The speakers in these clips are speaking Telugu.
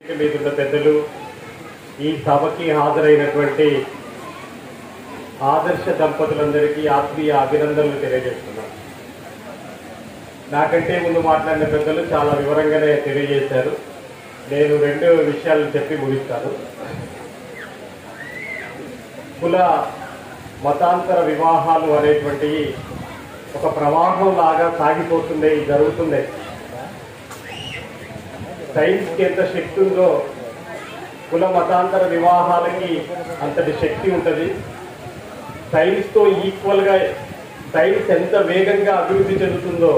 మీద ఉన్న పెద్దలు ఈ సభకి హాజరైనటువంటి ఆదర్శ దంపతులందరికీ ఆత్మీయ అభినందనలు తెలియజేస్తున్నాను నాకంటే ముందు మాట్లాడిన పెద్దలు చాలా వివరంగానే తెలియజేశారు నేను రెండు విషయాలు చెప్పి ముగిస్తాను కుల మతాంతర వివాహాలు అనేటువంటివి ఒక ప్రవాహం లాగా సాగిపోతున్నాయి జరుగుతున్నాయి సైన్స్కి ఎంత శక్తి ఉందో కుల మతాంతర వివాహాలకి అంతటి శక్తి ఉంటుంది సైన్స్తో ఈక్వల్గా సైన్స్ ఎంత వేగంగా అభివృద్ధి చెందుతుందో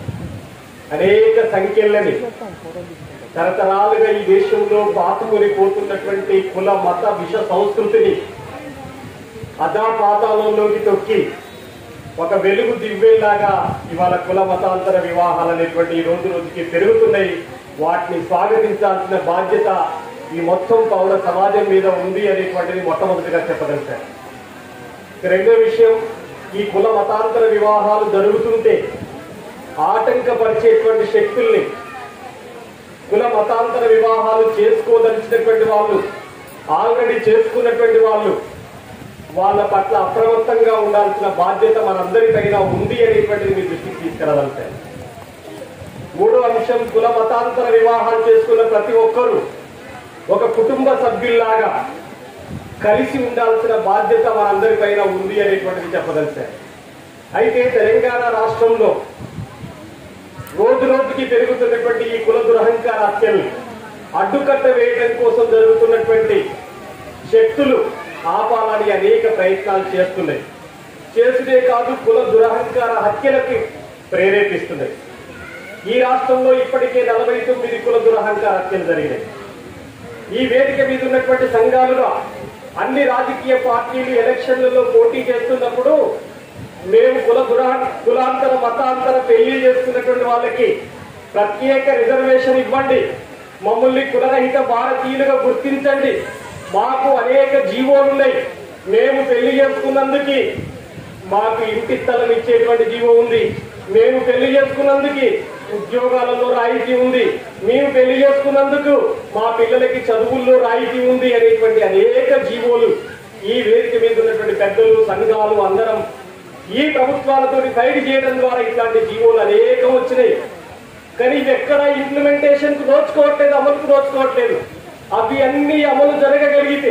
అనేక సంఖ్యలని తరతరాలుగా ఈ దేశంలో పాతుకొని పోతున్నటువంటి కుల మత విష సంస్కృతిని అధాపాతాళంలోకి తొక్కి ఒక వెలుగు దివ్వేలాగా ఇవాళ కుల మతాంతర వివాహాలు అనేటువంటి ఈ రోజు రోజుకి పెరుగుతున్నాయి వాటిని స్వాగతించాల్సిన బాధ్యత ఈ మొత్తం పౌర సమాజం మీద ఉంది అనేటువంటిది మొట్టమొదటిగా చెప్పదలిచారు ఇక రెండో విషయం ఈ కుల మతాంతర వివాహాలు జరుగుతుంటే ఆటంకపరిచేటువంటి శక్తుల్ని కుల మతాంతర వివాహాలు చేసుకోదలిచినటువంటి వాళ్ళు ఆల్రెడీ చేసుకున్నటువంటి వాళ్ళు వాళ్ళ పట్ల అప్రమత్తంగా ఉండాల్సిన బాధ్యత మనందరిపైన ఉంది అనేటువంటిది మీ దృష్టికి తీసుకురావాలంటే మూడో అంశం కుల మతాంతర వివాహాలు చేసుకున్న ప్రతి ఒక్కరూ ఒక కుటుంబ సభ్యుల్లాగా కలిసి ఉండాల్సిన బాధ్యత మనందరిపైన ఉంది అనేటువంటిది చెప్పదలిచారు అయితే తెలంగాణ రాష్ట్రంలో రోజు రోజుకి పెరుగుతున్నటువంటి ఈ కుల దురహంకార హత్యల్ని అడ్డుకట్ట వేయడం కోసం జరుగుతున్నటువంటి శక్తులు ఆపాలని అనేక ప్రయత్నాలు చేస్తున్నాయి చేసుడే కాదు కుల దురహంకార హత్యలకి ప్రేరేపిస్తున్నాయి ఈ రాష్ట్రంలో ఇప్పటికే నలభై తొమ్మిది కుల దురహంకార హత్యలు జరిగినాయి ఈ వేదిక మీద ఉన్నటువంటి సంఘాలుగా అన్ని రాజకీయ పార్టీలు ఎలక్షన్లలో పోటీ చేస్తున్నప్పుడు మేము కుల దురా కులాంతర మతాంతర పెళ్లి చేసుకున్నటువంటి వాళ్ళకి ప్రత్యేక రిజర్వేషన్ ఇవ్వండి మమ్మల్ని కులరహిత భారతీయులుగా గుర్తించండి మాకు అనేక జీవోలు ఉన్నాయి మేము పెళ్లి చేసుకున్నందుకు మాకు ఇంటి స్థలం ఇచ్చేటువంటి జీవో ఉంది మేము పెళ్లి చేసుకున్నందుకు ఉద్యోగాలలో రాయితీ ఉంది మేము పెళ్లి చేసుకున్నందుకు మా పిల్లలకి చదువుల్లో రాయితీ ఉంది అనేటువంటి అనేక జీవోలు ఈ వేదిక మీద ఉన్నటువంటి పెద్దలు సంఘాలు అందరం ఈ ప్రభుత్వాలతో ఫైట్ చేయడం ద్వారా ఇట్లాంటి జీవోలు అనేకం వచ్చినాయి కానీ ఇవి ఎక్కడ ఇంప్లిమెంటేషన్ కు నోచుకోవట్లేదు అమలుకు నోచుకోవట్లేదు అవి అన్ని అమలు జరగగలిగితే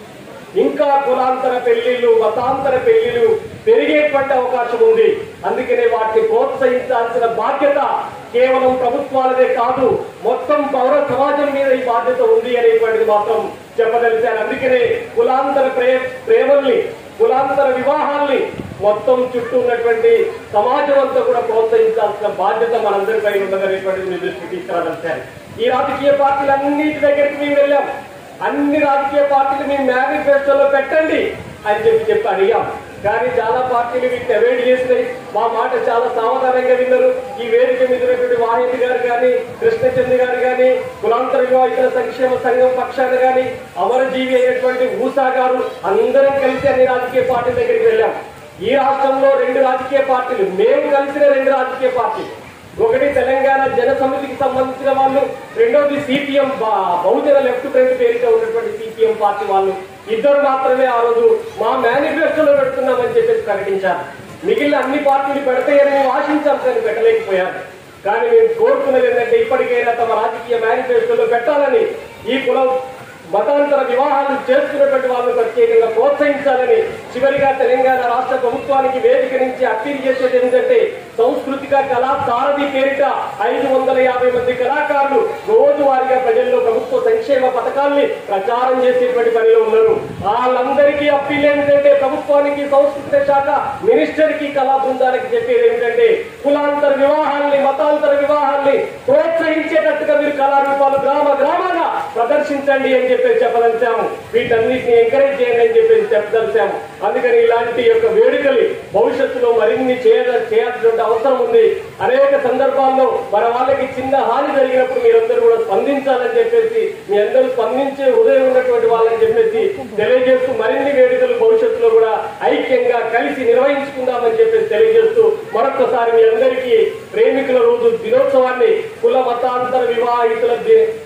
ఇంకా కులాంతర పెళ్లిళ్ళు మతాంతర పెళ్లిళ్ళు పెరిగేటువంటి అవకాశం ఉంది అందుకనే వాటిని ప్రోత్సహించాల్సిన బాధ్యత కేవలం ప్రభుత్వాలదే కాదు మొత్తం పౌర సమాజం మీద ఈ బాధ్యత ఉంది అనేటువంటిది మాత్రం చెప్పదలిచాను అందుకనే కులాంతర ప్రే ప్రేమల్ని కులాంతర వివాహాల్ని మొత్తం చుట్టూ ఉన్నటువంటి సమాజం అంతా కూడా ప్రోత్సహించాల్సిన బాధ్యత మనందరిపై ఉన్నదనేటువంటిది మీ దృష్టికి తీసుకురాదలిచాను ఈ రాజకీయ పార్టీలన్నిటి దగ్గరికి మేము వెళ్ళాం అన్ని రాజకీయ పార్టీలు మీ మేనిఫెస్టోలో పెట్టండి అని చెప్పి చెప్పి అడిగాం కానీ చాలా పార్టీలు వీటిని అవాయిడ్ చేసినాయి మా మాట చాలా సావధానంగా విన్నారు ఈ వేదిక మీద ఉన్నటువంటి వాహిని గారు కానీ కృష్ణచంద్ర గారు కానీ కులాంతర వివాహ ఇతర సంక్షేమ సంఘం పక్షాన కానీ అమరజీవి అయినటువంటి ఊసా గారు అందరం కలిసి అన్ని రాజకీయ పార్టీల దగ్గరికి వెళ్ళాం ఈ రాష్ట్రంలో రెండు రాజకీయ పార్టీలు మేము కలిసిన రెండు రాజకీయ పార్టీలు ఒకటి తెలంగాణ జన సమితికి సంబంధించిన వాళ్ళు రెండోది సిపిఎం బహుజన లెఫ్ట్ ఫ్రంట్ పేరుతో ఉన్నటువంటి సిపిఎం పార్టీ వాళ్ళు ఇద్దరు మాత్రమే ఆ రోజు మా మేనిఫెస్టోలో పెడుతున్నామని చెప్పేసి ప్రకటించారు మిగిలిన అన్ని పార్టీలు పెడతాయని మేము ఆశించాం కానీ పెట్టలేకపోయారు కానీ మేము కోరుకున్నది ఏంటంటే ఇప్పటికైనా తమ రాజకీయ మేనిఫెస్టోలో పెట్టాలని ఈ కులం మతాంతర వివాహాలు చేసుకున్నటువంటి వాళ్ళని ప్రత్యేకంగా ప్రోత్సహించాలని చివరిగా తెలంగాణ రాష్ట్ర ప్రభుత్వానికి వేదిక నుంచి అప్పీల్ చేసేది ఏంటంటే సాంస్కృతిక కళా సారథి పేరిట ఐదు వందల యాభై మంది కళాకారులు రోజువారీగా ప్రజల్లో ప్రభుత్వ సంక్షేమ పథకాల్ని ప్రచారం చేసేటువంటి పనిలో ఉన్నారు వాళ్ళందరికీ అప్పీల్ ఏంటంటే ప్రభుత్వానికి సంస్కృతి శాఖ మినిస్టర్ కి కళా బృందానికి చెప్పేది ఏంటంటే కులాంతర వివాహాల్ని మతాంతర వివాహాల్ని ప్రోత్సహించేటట్టుగా మీరు కళారూపాలు గ్రామ గ్రామాన ప్రదర్శించండి అని చెప్పేసి చెప్పదలిచాము వీటన్నిటిని ఎంకరేజ్ చేయండి అని చెప్పేసి చెప్పదలిచాము అందుకని ఇలాంటి యొక్క వేడుకలు భవిష్యత్తులో మరిన్ని చేయాల చేయాల్సిన అవసరం ఉంది అనేక సందర్భాల్లో మన వాళ్ళకి చిన్న హాని జరిగినప్పుడు మీరందరూ కూడా స్పందించాలని చెప్పేసి మీ అందరూ స్పందించే హృదయం ఉన్నటువంటి వాళ్ళని చెప్పేసి తెలియజేస్తూ మరిన్ని వేడుకలు భవిష్యత్తులో కూడా ఐక్యంగా కలిసి నిర్వహించుకుందామని చెప్పేసి తెలియజేస్తూ మరొకసారి మీ అందరికీ ప్రేమికుల రోజు దినోత్సవాన్ని కుల మతాంతర వివాహితుల ది-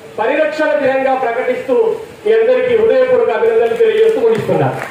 పరిరక్షణ దినంగా ప్రకటిస్తూ మీ అందరికీ హృదయపూర్వక అభినందనలు తెలియజేస్తూ ముగిస్తున్నారు